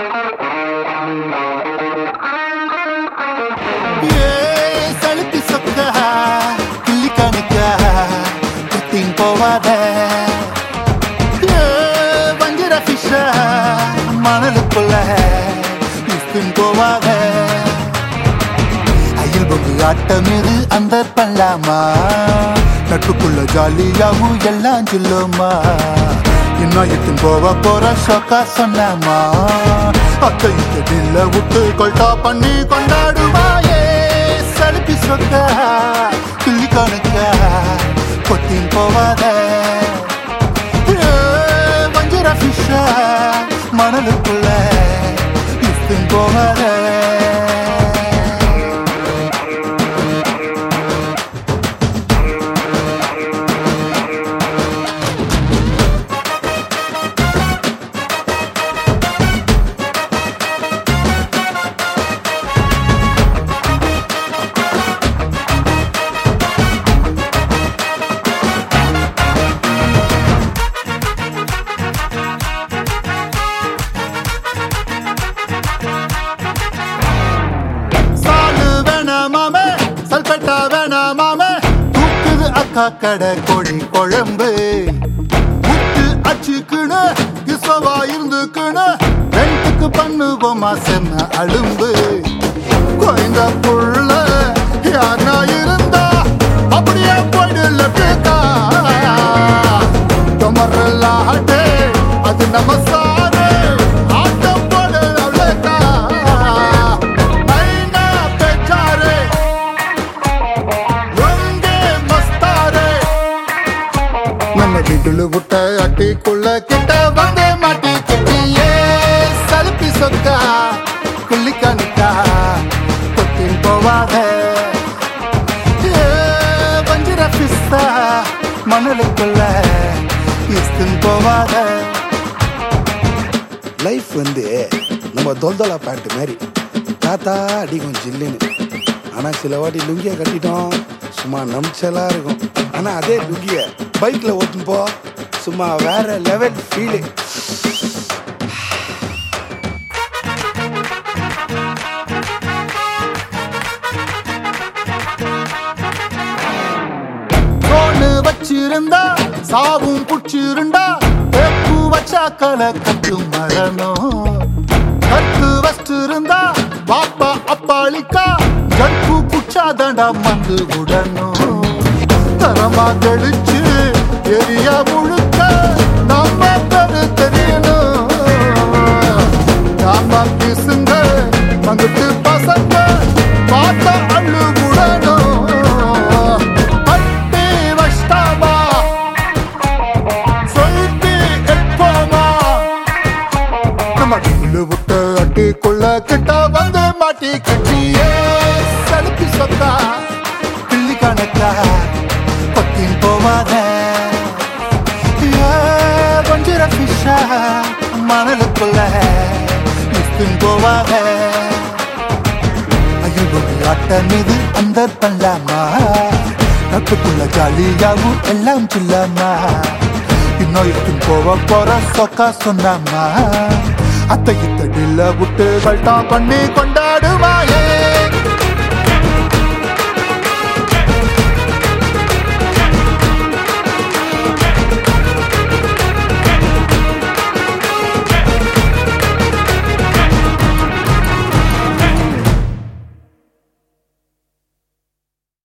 ஏ சலுப்பி சொக்க கிள்ளி கணக்க குத்தின் போவாத ஏ வஞ்சிர ஃபிஷ மணலுக்குள்ள இஸ்பின் போவாத அயில் பொங்கு ஆட்டம் இது அந்த பண்ணலாமா நட்புக்குள்ள ஜாலியாவும் எல்லாம் சொல்லுமா இன்னும் இட்டுன் போக போற ஷோக்கா சொன்னாமா அத்தை இதில் விட்டு கொல்டா பண்ணி கொண்டாடுவாயே சலுப்பி சொக்க கிள்ளி கணக்க கொத்தின் போவாத ஏ, வஞ்சிர ஃபிஷ மணலுக்குள்ள இஸ்பின் போவாத சாலு வேணாமாமே சல்பட்டா வேணாமாமே தூக்குது அக்கா கடை கோழி குழம்பு முட்டு அச்சுக்குன்னு கிசவா இருந்துக்குன்னு ரெண்டுக்கு பண்ணுவோமா செம்ம அழும்பு குழந்த புள்ள யாருனா இருந்தா அப்படியே போயிடு லெப்டுக்கா தொமரலாட்டே அது நம்ம சாரு ஆட்டம் போடு அவ்வளோக்கா மைனா பெச்சாரு ஒங்கே மஸ்தாரு நம்ம வீட்டுல விட்ட அட்டிக்குள்ள கிட்ட வந்து மாட்டி கிட்டியே சலுப்பி சொக்கா குள்ளி கணுக்கா கொத்தின் போவாத ஏ, வஞ்சிர பிஸ்தா மணலுக்குள்ள இஸ்தின் போவாத லைஃப் வந்து நம்ம தொல்தொலா பேண்ட் மாதிரி தாத்தா அடிக்கும் ஜில்லுன்னு ஆனா சில வாட்டி லுங்கிய கட்டிட்டோம் சும்மா நம்ச்சலா இருக்கும் ஆனா அதே லுங்கிய பைக்ல ஓட்டும் போ சும்மா வேற லெவல் ஃபீலு தோணு வச்சிருந்தா சாவும் புடிச்சிருந்தா தேப்பு வச்சா கலை கட்டு மரணம் கட்டு வச்சிருந்தா பாப்பா அப்பாளிக்கா ஜட்பு புச்சாதண்டா மந்து உடனும் தரமா கழிச்சு எரிய முழுக்க நம்ம பெரு தெரியணும் நாம கிசுங்க வந்துட்டு பசங்க பார்த்தா அள்ளு விடணும் பட்டி வஷ்டாமா சொல்லிட்டு எப்போமா நம்ம வீடு விட்டு அட்டிக்குள்ள கிட்ட வந்து மாட்டி கட்டியே சலுப்பி சொத்தா கிள்ளி கணக்கா பத்தின் போவாத ஏ, வஞ்சிர ஃபிஷா மணலுக்குள்ள இஸ்பின் போவாத ஐயோ ஆட்டம் இது அந்த பண்ணலாமா நட்புக்குள்ள ஜாலியாவும் எல்லாம் சொல்லாமா இன்னும் இருக்கும் போக போற சொக்கா சொன்னாமா அத்தை இத்தடில விட்டு கல்டா பண்ணி கொண்டாடுவாயே